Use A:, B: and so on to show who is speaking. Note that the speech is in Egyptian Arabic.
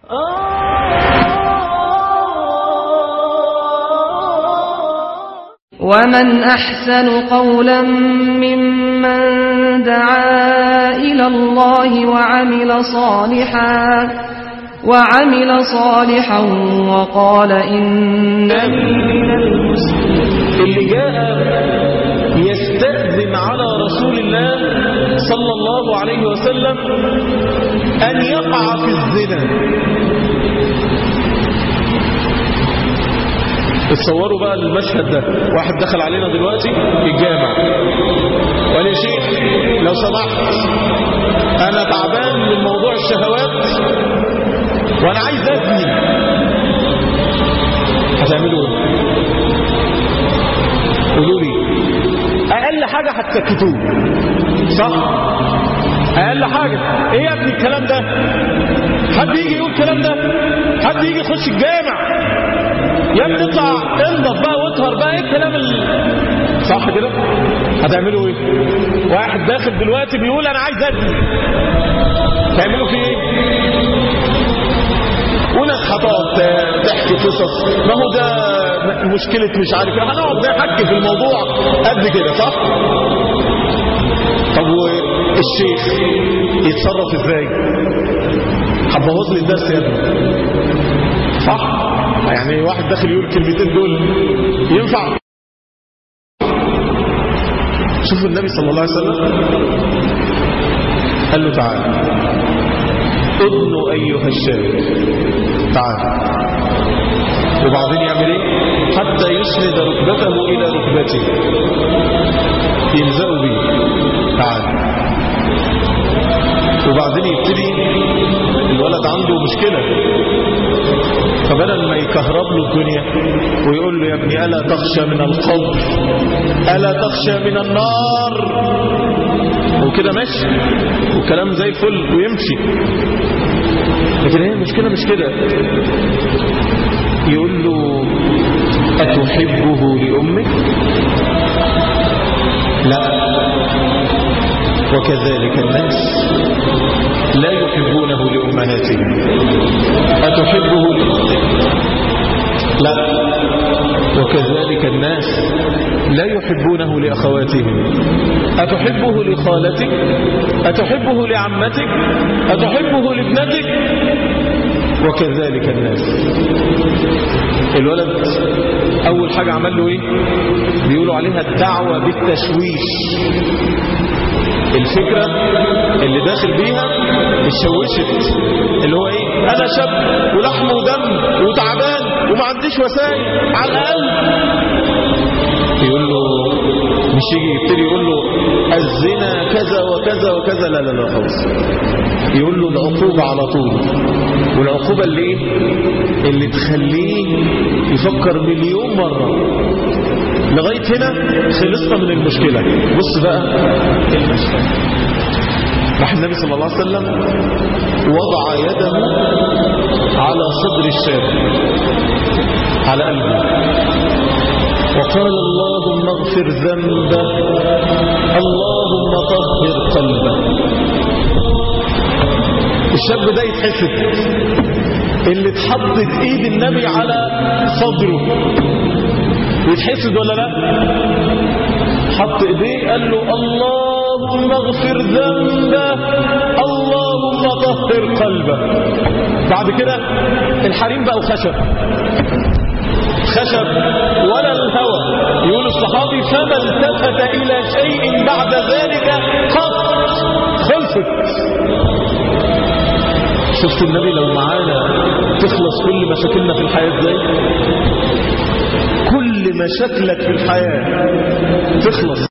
A: ومن أحسن قولا ممن دعا إلى الله وعمل صالحا وعمل صالحا وقال إنني من المسلمين
B: اللي جاء يستأذن على رسول الله صلى الله عليه وسلم أن يقع في الزنا اتصوروا بقى المشهد ده واحد دخل علينا دلوقتي الجامع وقال يا شيخ لو سمحت انا تعبان من موضوع الشهوات وانا عايز ازني هتعملوا ايه قولوا لي اقل حاجه هتسكتوه صح اقل حاجه ايه يا ابني الكلام ده حد يجي يقول الكلام ده حد يجي يخش الجامع يا ابني اطلع انضف بقى واطهر بقى ايه الكلام ال... صح كده هتعملوا ايه واحد داخل دلوقتي بيقول انا عايز ادني تعملوا فيه ايه وناس هتقعد تحكي قصص ما هو ده مشكلة مش عارف ايه هنقعد نحكي في الموضوع قد كده صح طب والشيخ يتصرف ازاي هتبوظ لي الدرس يا ابني صح يعني واحد داخل يقول الكلمتين دول ينفع شوفوا النبي صلى الله عليه وسلم قال له تعالى ادنوا ايها الشاب تعالى وبعدين يعمل ايه حتى يسند ركبته الى ركبته يلزقوا بيه تعالى وبعدين يبتدي الولد عنده مشكلة فبدل ما يكهرب له الدنيا ويقول له يا ابني ألا تخشى من القبر ألا تخشى من النار وكده ماشي وكلام زي الفل ويمشي لكن هي المشكلة مش كده يقول له أتحبه لأمك لا وكذلك الناس لا يحبونه لأمهاتهم أتحبه لأمك لا وكذلك الناس لا يحبونه لأخواتهم أتحبه لخالتك أتحبه لعمتك أتحبه لابنتك وكذلك الناس الولد أول حاجة عمل له إيه بيقولوا عليها الدعوة بالتشويش الفكرة اللي داخل بيها اتشوشت اللي هو ايه انا شاب ولحم ودم وتعبان وما عنديش وسائل على الاقل يقول له مش يجي يبتدي يقول له الزنا كذا وكذا وكذا لا لا لا خلاص يقول له العقوبة على طول والعقوبة اللي ايه اللي تخليه يفكر مليون مرة لغاية هنا خلصنا من المشكلة بص بقى المشكلة راح النبي صلى الله عليه وسلم وضع يده على صدر الشاب على قلبه وقال اللهم اغفر ذنبه اللهم طهر قلبه الشاب ده يتحسب اللي اتحطت ايد النبي على صدره يتحسد ولا لا حط ايديه قال له اللهم اغفر ذنبه اللهم طهر قلبه بعد كده الحريم بقوا خشب خشب ولا الهوى يقول الصحابي فما التفت الى شيء بعد ذلك قط خلصت شفتوا النبي لو معانا تخلص كل مشاكلنا في الحياة ازاي كل مشاكلك في الحياة تخلص